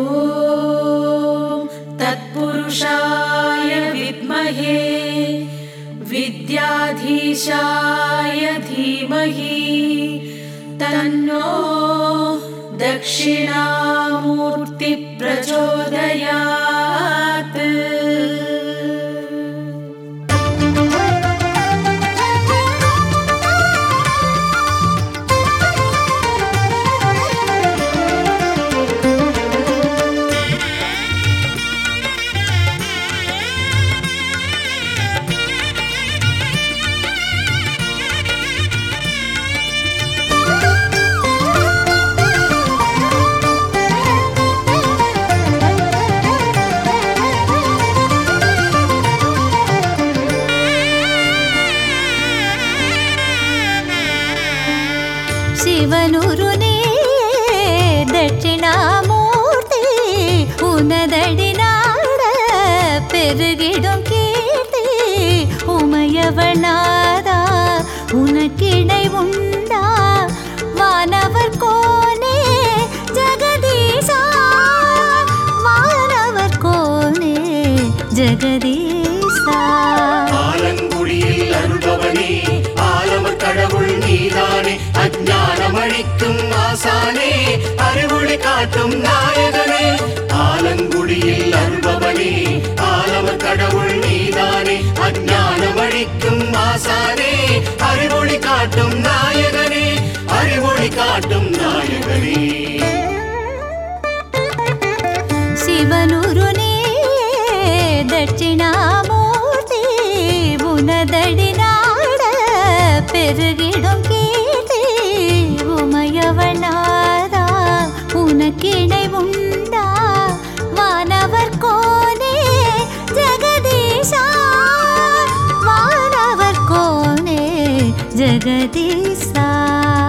ॐ तत्पुरुषाय विद्महे विद्याधीशाय धीमहि तन्नो दक्षिणामूर्ति प्रचोदयात् ಶಿವನುರು ನೀಯೇ ದಕ್ಷಿಣಾಮೂರ್ತಿ உனதடி நாட பெருகிடும் கீர்த்தி உமையவனாதா உனக்கிடை உண்டா வானவர் கோனே ஜெகதீசா வானவர் கோனே ஜெகதீசா ஆலங்குடியில் அருள்பவனே ஆலமர் கடவுள் நீதானே அஞ்ஞானம் அழிக்கும் ஆசானே அறிவொளி காட்டும் நாயகனே ஆலங்குடியில் அருள்பவனே ஆலமர் கடவுள் நீதானே அஞ்ஞானம் அழிக்கும் ஆசானே அறிவொளி காட்டும் நாயகனே அறிவொளி காட்டும் நாயகனே ಶಿವನುರು ನೀಯೇ ದಕ್ಷಿಣಾಮೂರ್ತಿ உனதடி நாட பெருகிடும் கீர்த்தி உமையவனாதா உனக்கிணை உண்டா வானவர் கோனே ஜெகதீஷா வானவர் கோனே ஜெகதீசா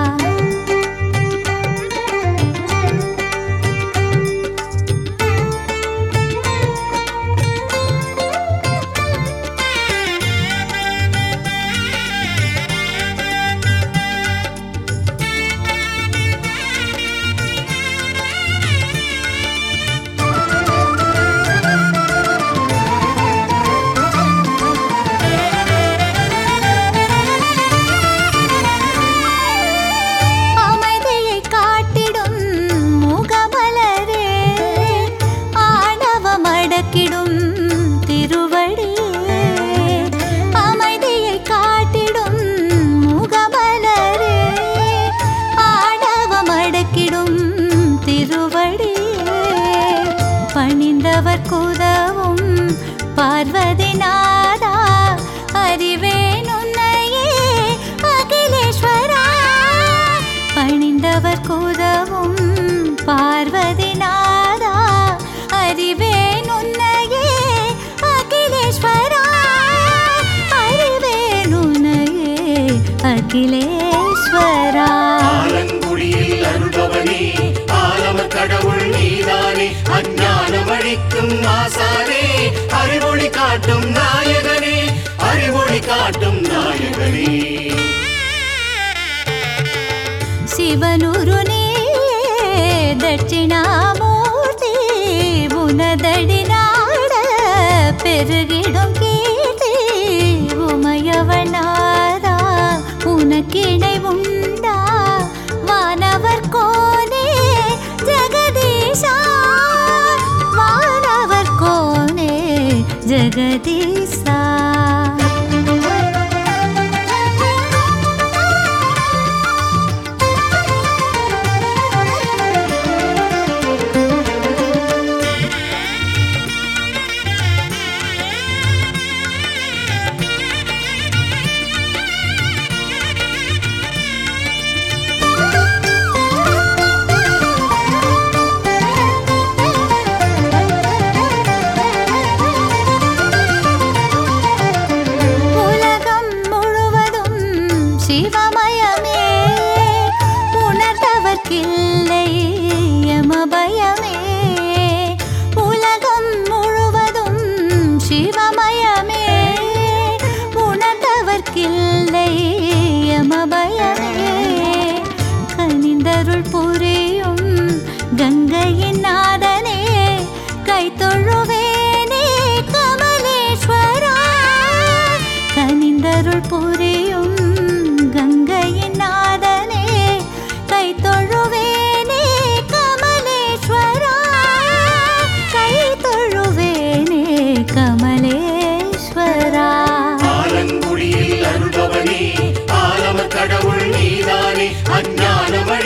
அமைதியை காட்டிடும் முகமலரே ஆணவம் அடக்கிடும் திருவடியே அமைதியை காட்டிடும் முகமலரே ஆணவம் அடக்கிடும் திருவடியே பணிந்தவர் குதவும் பார்வதி நாதா அறிவேன் உன்னையே அகிலேஸ்வரா பணிந்தவர் குதவும் பார்வதி நாதா அறிவேன் உன்னையே அகிலேஸ்வரா அறிவேன் உன்னையே அகிலேஸ்வரா ஆலங்குடியில் அருள்பவனே ஆலமர் கடவுள் நீதானே அஞ்ஞானம் அழிக்கும் ஆசானே அறிவொளி காட்டும் நாயகனே அறிவொளி காட்டும் நாயகனே ಶಿವನುರು ನೀಯೇ ದಕ್ಷಿಣಾಮೂರ್ತಿ உனதடி நாட பெருகிடும் கீர்த்தி உமையவனாதா உனக்கிணை உண்டா வானவர் கோனே ஜெகதீஷா வானவர் கோனே ஜெகதீசா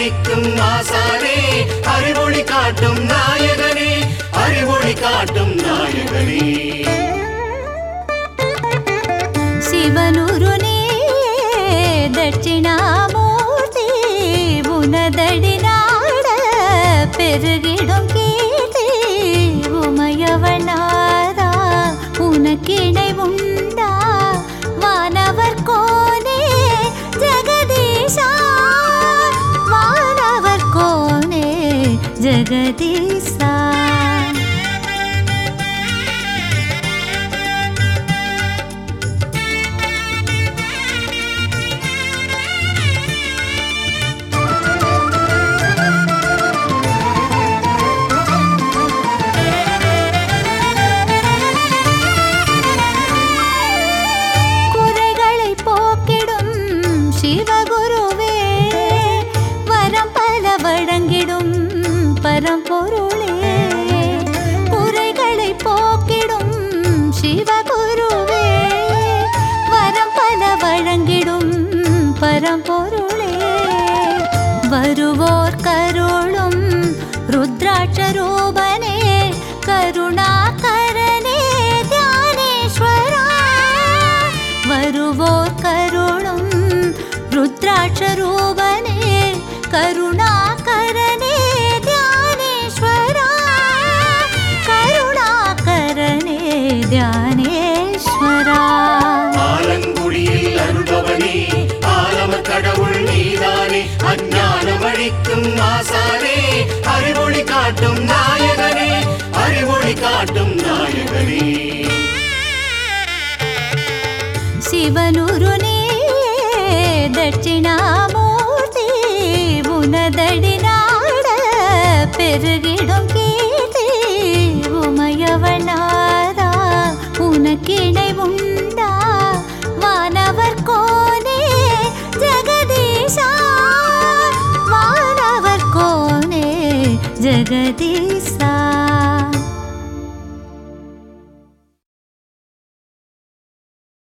அழிக்கும் ஆசானே அறிவொளி காட்டும் நாயகனே அறிவொளி காட்டும் நாயகனே ಶಿವನುರು ನೀ ದಕ್ಷಿಣಾಮೂರ್ತಿ உனதடி நாட பெருகிடும் கீர்த்தி உமையவனாரா உனக்கிணை உண்டா வானவர் கோனே ஜெகதீஷா வானவர் கோனே ஜெகதீஷா குறைகளை போக்கிடும் சிவகுருவே வரம் பல வழங்கிடும் பரம்பொருளே குறைகளை போக்கிடும் சிவகுருவே வரம் பல வழங்கிடும் பரம்பொருளே வருவோர் கருளும் ருத்ராட்ச ரூபனே கருணாகரனே தியானேஸ்வரா வருவோர் கருளும் ருத்ராட்ச ரூபனே கருணாகரனே தியானேஸ்வரா கருணாகரனே தியானேஸ்வரா ஆலங்குடியில் அருள்பவனே ஆலம கடவுள் நீதானே அஞ்ஞானம் அழிக்கும் ஆசானே அறிவொளி காட்டும் நாயகனே அறிவொளி காட்டும் நாயகனே ಶಿವನುರು ನೀ ದಕ್ಷಿಣಾಮೂರ್ತಿ உனதடி நாட பெருகிடும் கீர்த்தி உமையவனாரா உனக்கிணை உண்டா வானவர் கோனே ஜெகதீஷா வானவர் கோனே ஜெகதீஷா